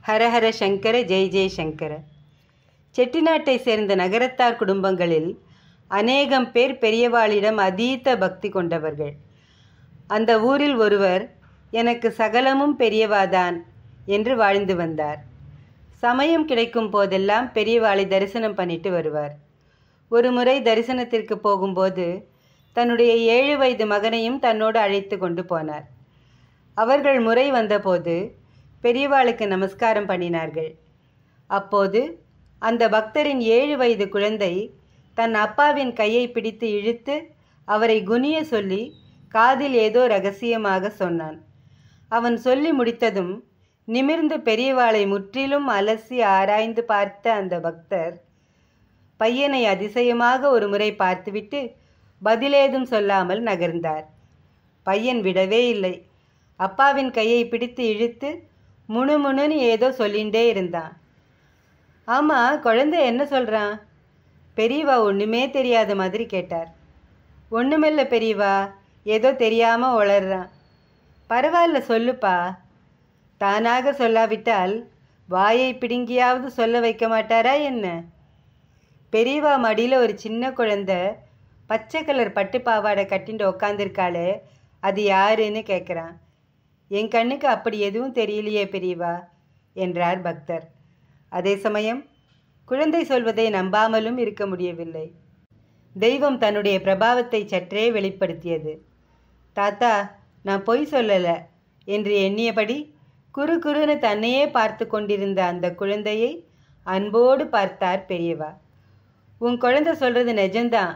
ஹரஹர சங்கர ஜெய் ஜெய் சங்கர செட்டிநாட்டை சேர்ந்த நகரத்தார் குடும்பங்களில் அநேகம் பேர் பெரியவாளிடம் அதீத பக்தி கொண்டவர்கள் அந்த ஊரில் ஒருவர் எனக்கு சகலமும் பெரியவாதான் என்று வாழ்ந்து வந்தார் சமயம் கிடைக்கும் போதெல்லாம் பெரியவாளை தரிசனம் பண்ணிட்டு வருவார் ஒரு முறை தரிசனத்திற்கு போகும்போது தன்னுடைய ஏழு வயது மகனையும் தன்னோடு அழைத்து கொண்டு போனார் அவர்கள் முறை வந்தபோது பெரியவாளுக்கு நமஸ்காரம் பண்ணினார்கள் அப்போது அந்த பக்தரின் ஏழு வயது குழந்தை தன் அப்பாவின் கையை பிடித்து இழுத்து அவரை குனிய சொல்லி காதில் ஏதோ ரகசியமாக சொன்னான் அவன் சொல்லி முடித்ததும் நிமிர்ந்து பெரியவாளை முற்றிலும் அலசி ஆராய்ந்து பார்த்த அந்த பக்தர் பையனை அதிசயமாக ஒரு முறை பார்த்துவிட்டு பதிலேதும் சொல்லாமல் நகர்ந்தார் பையன் விடவே இல்லை அப்பாவின் கையை பிடித்து இழுத்து முணுமுணுன்னு ஏதோ சொல்லிகிட்டே இருந்தான் ஆமாம் குழந்தை என்ன சொல்கிறான் பெரியவா ஒன்றுமே தெரியாத மாதிரி கேட்டார் ஒன்றுமில்ல பெரியவா ஏதோ தெரியாமல் உளறான் பரவாயில்ல சொல்லுப்பா தானாக சொல்லாவிட்டால் வாயை பிடுங்கியாவது சொல்ல வைக்க மாட்டாரா என்ன பெரியவா மடியில் ஒரு சின்ன குழந்தை பச்சை கலர் பட்டு பாவாடை கட்டிட்டு உக்காந்துருக்காளே அது யாருன்னு கேட்குறான் என் கண்ணுக்கு அப்படி எதுவும் தெரியலையே பெரியவா என்றார் பக்தர் அதே சமயம் குழந்தை சொல்வதை நம்பாமலும் இருக்க முடியவில்லை தெய்வம் தன்னுடைய பிரபாவத்தை சற்றே வெளிப்படுத்தியது தாத்தா நான் பொய் சொல்லலை என்று எண்ணியபடி குறு குறுன்னு தன்னையே பார்த்து கொண்டிருந்த அந்த குழந்தையை அன்போடு பார்த்தார் பெரியவா உன் குழந்தை சொல்றது நிஜம்தான்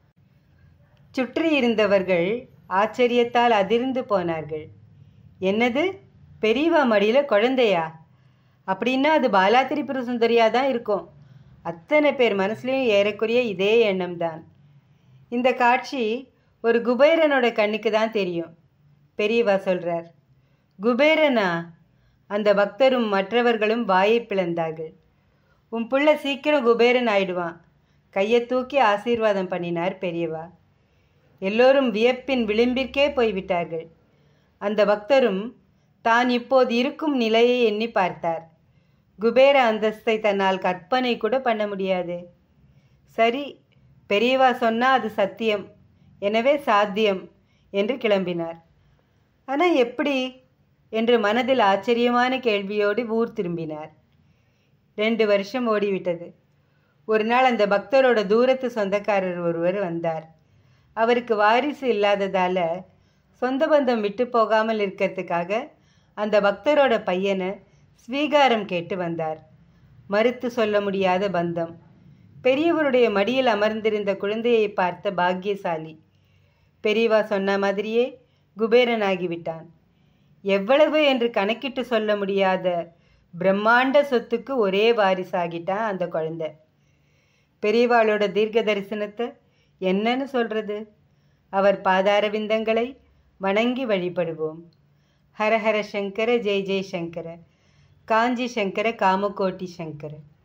சுற்றி இருந்தவர்கள் ஆச்சரியத்தால் அதிர்ந்து போனார்கள் என்னது பெரியவா மடியில் குழந்தையா அப்படின்னா அது பாலா திரிபுர சுந்தரியா தான் இருக்கும் அத்தனை பேர் மனசுலேயும் ஏறக்குறைய இதே எண்ணம் தான் இந்த காட்சி ஒரு குபேரனோட கண்ணுக்கு தான் தெரியும் பெரியவா சொல்கிறார் குபேரனா அந்த பக்தரும் மற்றவர்களும் வாயை பிளந்தார்கள் உன் புள்ள சீக்கிரம் குபேரன் ஆயிடுவான் கையை தூக்கி ஆசீர்வாதம் பண்ணினார் பெரியவா எல்லோரும் வியப்பின் விளிம்பிற்கே போய்விட்டார்கள் அந்த பக்தரும் தான் இப்போது இருக்கும் நிலையை எண்ணி பார்த்தார் குபேர அந்தஸ்தை தன்னால் கற்பனை கூட பண்ண முடியாது சரி பெரியவா சொன்னால் அது சத்தியம் எனவே சாத்தியம் என்று கிளம்பினார் ஆனால் எப்படி என்று மனதில் ஆச்சரியமான கேள்வியோடு ஊர் திரும்பினார் ரெண்டு வருஷம் ஓடிவிட்டது ஒரு நாள் அந்த பக்தரோட தூரத்து சொந்தக்காரர் ஒருவர் வந்தார் அவருக்கு வாரிசு இல்லாததால் சொந்த பந்தம் விட்டு போகாமல் இருக்கிறதுக்காக அந்த பக்தரோட பையனை ஸ்வீகாரம் கேட்டு வந்தார் மறுத்து சொல்ல முடியாத பந்தம் பெரியவருடைய மடியில் அமர்ந்திருந்த குழந்தையை பார்த்த பாக்கியசாலி பெரியவா சொன்ன மாதிரியே குபேரனாகிவிட்டான் எவ்வளவு என்று கணக்கிட்டு சொல்ல முடியாத பிரம்மாண்ட சொத்துக்கு ஒரே வாரிசாகிட்டான் அந்த குழந்தை பெரியவாளோட தீர்க்க தரிசனத்தை என்னன்னு சொல்றது அவர் பாதார விந்தங்களை வணங்கி வழிபடுவோம் ஹரஹர சங்கர ஜெய் ஜெய் சங்கர காஞ்சி சங்கர காமகோட்டி சங்கர